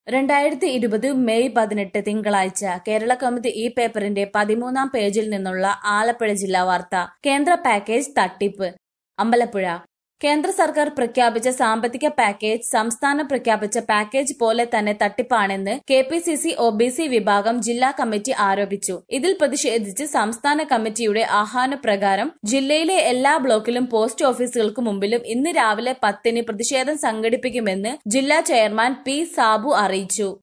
രണ്ടായിരത്തി ഇരുപത് മെയ് പതിനെട്ട് തിങ്കളാഴ്ച കേരള കൗമുദി ഈ പേപ്പറിന്റെ പതിമൂന്നാം പേജിൽ നിന്നുള്ള ആലപ്പുഴ ജില്ലാ വാർത്ത കേന്ദ്ര പാക്കേജ് തട്ടിപ്പ് അമ്പലപ്പുഴ കേന്ദ്ര സർക്കാർ പ്രഖ്യാപിച്ച സാമ്പത്തിക പാക്കേജ് സംസ്ഥാനം പ്രഖ്യാപിച്ച പാക്കേജ് പോലെ തന്നെ തട്ടിപ്പാണെന്ന് K P C C O B C വിഭാഗം ജില്ലാ കമ്മിറ്റി ആരോപിച്ചു ഇതിൽ പ്രതിഷേധിച്ച് സംസ്ഥാന കമ്മിറ്റിയുടെ ആഹ്വാനപ്രകാരം ജില്ലയിലെ എല്ലാ ബ്ലോക്കിലും പോസ്റ്റ് ഓഫീസുകൾക്ക് മുമ്പിലും ഇന്ന് രാവിലെ പത്തിന് പ്രതിഷേധം സംഘടിപ്പിക്കുമെന്ന് ജില്ലാ ചെയർമാൻ പി സാബു അറിയിച്ചു